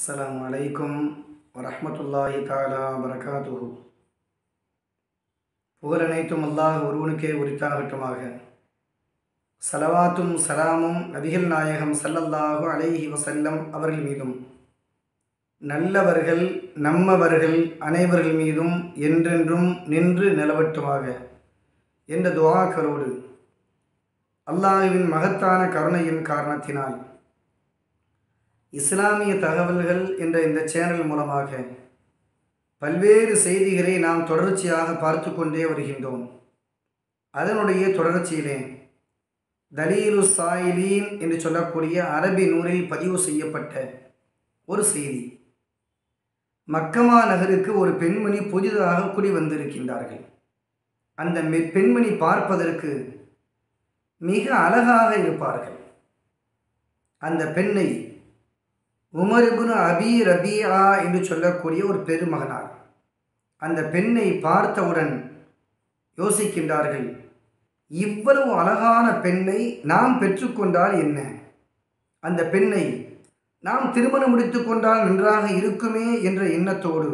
அஸ்ஸலாமு அலைக்கும் வரஹ்மத்துல்லாஹி தாலா வரகாத்துஹு புகழனைத்தும் அல்லாஹ் ஒருவனுக்கே உரித்தாகட்டுமாக சலவாத்தும் சலாமும் நபிகள் நாயகம் ஸல்லல்லாஹு அலைஹி வஸல்லம் அவர்கள் மீதும் நல்லவர்கள் நம்மவர்கள் அனைவர்கள் மீதும் என்றென்றும் நின்று நிலவட்டுமாக என்ற துஆக்களோடு அல்லாஹுவின் மகத்தான கருணையின் காரணத்தினால் இஸ்லாமிய தகவல்கள் என்ற இந்த சேனல் மூலமாக பல்வேறு செய்திகளை நாம் தொடர்ச்சியாக பார்த்து கொண்டே வருகின்றோம் அதனுடைய தொடர்ச்சியிலே தலீலு சாயிலீன் என்று சொல்லக்கூடிய அரபி நூலில் பதிவு செய்யப்பட்ட ஒரு செய்தி மக்கமா நகருக்கு ஒரு பெண்மணி புதிதாக குடி வந்திருக்கின்றார்கள் அந்த மெ- பெண்மணி பார்ப்பதற்கு மிக அழகாக இருப்பார்கள் அந்த பெண்ணை உமர் இப்னு அபி ரபியா என்று சொல்லக்கூடிய ஒரு பெருமகனார் அந்த பெண்ணை பார்த்தவுடன் யோசிக்கின்றார்கள் இவ்வளவு அழகான பெண்ணை நாம் பெற்றுக்கொண்டால் என்ன அந்த பெண்ணை நாம் திருமணம் முடித்து கொண்டால் நன்றாக இருக்குமே என்ற எண்ணத்தோடு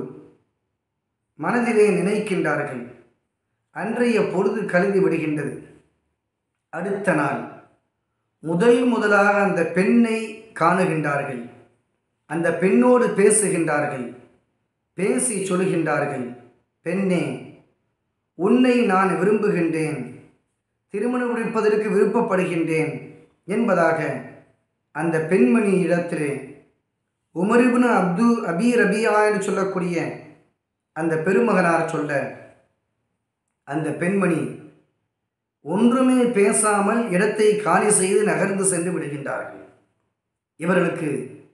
மனதிலே நினைக்கின்றார்கள் அன்றைய பொழுது கழிந்து விடுகின்றது அடுத்த நாள் முதல் முதலாக அந்த பெண்ணை காணுகின்றார்கள் அந்த பெண்ணோடு பேசுகின்றார்கள் பேசி சொல்கின்றார்கள் பெண்ணே உன்னை நான் விரும்புகின்றேன் திருமணம் முடிப்பதற்கு விருப்பப்படுகின்றேன் என்பதாக அந்த பெண்மணி இடத்திலே உமரிபுன் அப்து அபி ரபியா என்று சொல்லக்கூடிய அந்த பெருமகனார் சொல்ல அந்த பெண்மணி ஒன்றுமே பேசாமல் இடத்தை காலி செய்து நகர்ந்து சென்று விடுகின்றார்கள் இவர்களுக்கு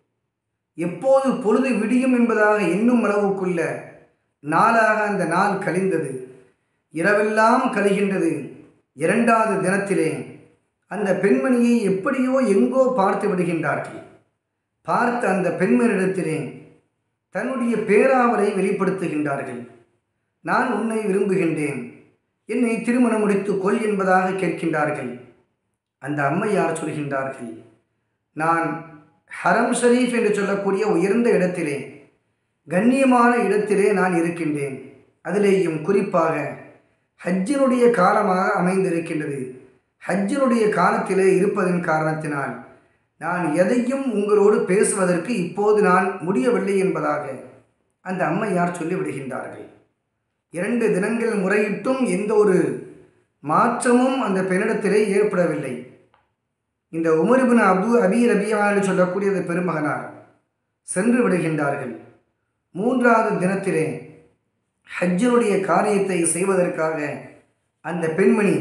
எப்போது பொழுது விடியும் என்பதாக எண்ணும் அளவுக்குள்ள நாளாக அந்த நாள் கழிந்தது இரவெல்லாம் கழிகின்றது இரண்டாவது தினத்திலே அந்த பெண்மணியை எப்படியோ எங்கோ பார்த்து விடுகின்றார்கள் பார்த்த அந்த பெண்மணியிடத்திலே தன்னுடைய பேராவலை வெளிப்படுத்துகின்றார்கள் நான் உன்னை விரும்புகின்றேன் என்னை திருமணம் முடித்து கொள் என்பதாக கேட்கின்றார்கள் அந்த அம்மையார் சொல்கின்றார்கள் நான் ஹரம் ஷரீஃப் என்று சொல்லக்கூடிய உயர்ந்த இடத்திலே கண்ணியமான இடத்திலே நான் இருக்கின்றேன் அதிலேயும் குறிப்பாக ஹஜ்ஜினுடைய காலமாக அமைந்திருக்கின்றது ஹஜ்ஜினுடைய காலத்திலே இருப்பதன் காரணத்தினால் நான் எதையும் உங்களோடு பேசுவதற்கு இப்போது நான் முடியவில்லை என்பதாக அந்த அம்மையார் சொல்லிவிடுகின்றார்கள் இரண்டு தினங்கள் முறையிட்டும் எந்த ஒரு மாற்றமும் அந்த பெண்ணிடத்திலே ஏற்படவில்லை இந்த உமரிபின் அபு அபி ரபியா என்று சொல்லக்கூடிய அந்த பெருமகனார் சென்று விடுகின்றார்கள் மூன்றாவது தினத்திலே ஹஜ்ஜனுடைய காரியத்தை செய்வதற்காக அந்த பெண்மணி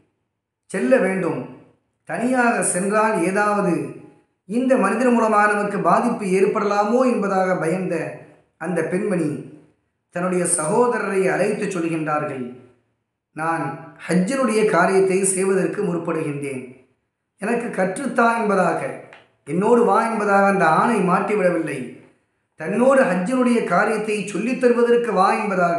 செல்ல வேண்டும் தனியாக சென்றால் ஏதாவது இந்த மனிதர் மூலமாக நமக்கு பாதிப்பு ஏற்படலாமோ என்பதாக பயந்த அந்த பெண்மணி தன்னுடைய சகோதரரை அழைத்து சொல்கின்றார்கள் நான் ஹஜ்ஜனுடைய காரியத்தை செய்வதற்கு முற்படுகின்றேன் எனக்கு கற்றுத்தா என்பதாக என்னோடு வா என்பதாக அந்த ஆணை மாட்டிவிடவில்லை தன்னோடு ஹஜ்ஜனுடைய காரியத்தை சொல்லித் தருவதற்கு வா என்பதாக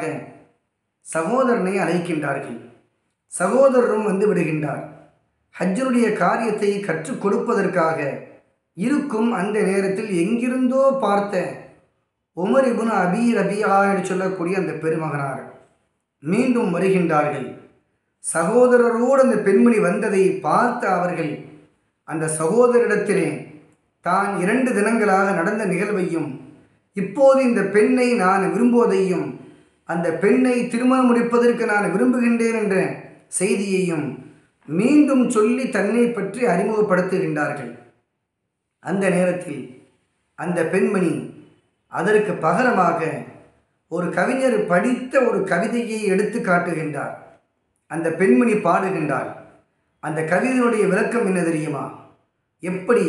சகோதரனை அழைக்கின்றார்கள் சகோதரரும் வந்து விடுகின்றார் ஹஜ்ஜனுடைய காரியத்தை கற்றுக் கொடுப்பதற்காக இருக்கும் அந்த நேரத்தில் எங்கிருந்தோ பார்த்த உமர் இபுன் அபி ரபியா என்று சொல்லக்கூடிய அந்த பெருமகனார் மீண்டும் வருகின்றார்கள் சகோதரரோடு அந்த பெண்மணி வந்ததை பார்த்த அவர்கள் அந்த சகோதரிடத்திலே தான் இரண்டு தினங்களாக நடந்த நிகழ்வையும் இப்போது இந்த பெண்ணை நான் விரும்புவதையும் அந்த பெண்ணை திருமணம் முடிப்பதற்கு நான் விரும்புகின்றேன் என்ற செய்தியையும் மீண்டும் சொல்லி தன்னை பற்றி அறிமுகப்படுத்துகின்றார்கள் அந்த நேரத்தில் அந்த பெண்மணி அதற்கு பகரமாக ஒரு கவிஞர் படித்த ஒரு கவிதையை எடுத்து காட்டுகின்றார் அந்த பெண்மணி பாடுகின்றாள் அந்த கவிதையினுடைய விளக்கம் என்ன தெரியுமா எப்படி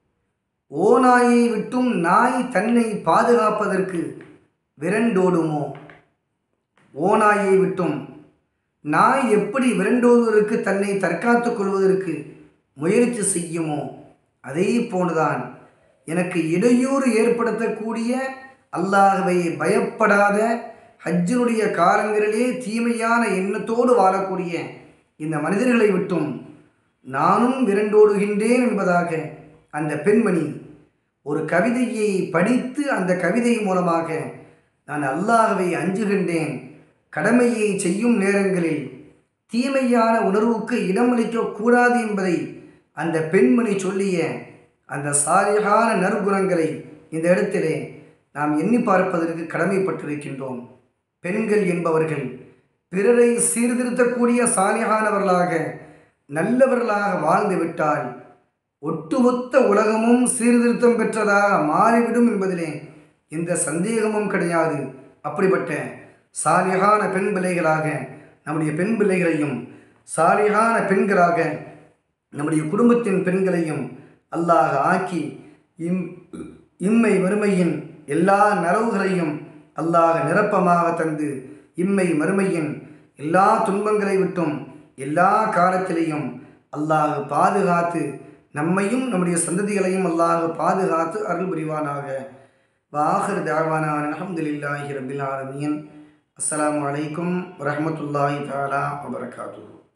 ஓநாயை விட்டும் நாய் தன்னை பாதுகாப்பதற்கு விரண்டோடுமோ ஓநாயை விட்டும் நாய் எப்படி விரண்டோடுவதற்கு தன்னை தற்காத்துக் கொள்வதற்கு முயற்சி செய்யுமோ அதே போன்றுதான் எனக்கு இடையூறு ஏற்படுத்தக்கூடிய அல்லாஹ்வை பயப்படாத ஹஜ்ஜினுடைய காலங்களிலே தீமையான எண்ணத்தோடு வாழக்கூடிய இந்த மனிதர்களை விட்டும் நானும் விரண்டோடுகின்றேன் என்பதாக அந்த பெண்மணி ஒரு கவிதையை படித்து அந்த கவிதை மூலமாக நான் அல்லாஹவை அஞ்சுகின்றேன் கடமையை செய்யும் நேரங்களில் தீமையான உணர்வுக்கு இடமளிக்க கூடாது என்பதை அந்த பெண்மணி சொல்லிய அந்த சாலிகான நற்குணங்களை இந்த இடத்திலே நாம் எண்ணி பார்ப்பதற்கு கடமைப்பட்டிருக்கின்றோம் பெண்கள் என்பவர்கள் பிறரை சீர்திருத்தக்கூடிய சாலிகானவர்களாக நல்லவர்களாக வாழ்ந்து விட்டால் ஒட்டுமொத்த உலகமும் சீர்திருத்தம் பெற்றதாக மாறிவிடும் என்பதிலே எந்த சந்தேகமும் கிடையாது அப்படிப்பட்ட சாலிகான பெண் பிள்ளைகளாக நம்முடைய பெண் பிள்ளைகளையும் சாலிகான பெண்களாக நம்முடைய குடும்பத்தின் பெண்களையும் அல்லாஹ் ஆக்கி இம் இம்மை வறுமையின் எல்லா நரவுகளையும் அல்லாஹ் நிரப்பமாக தந்து இம்மை மறுமையின் எல்லா துன்பங்களை விட்டும் எல்லா காலத்திலையும் அல்லாஹ் பாதுகாத்து நம்மையும் நம்முடைய சந்ததிகளையும் அல்லாஹ் பாதுகாத்து அருள் புரிவானாக வாஹர் தாவானான் அலமதுல்லாஹி ரபில் ஆலமீன் அஸ்ஸலாமு அலைக்கும் வரஹமத்துல்லாஹி தாலா வபரகாத்துஹு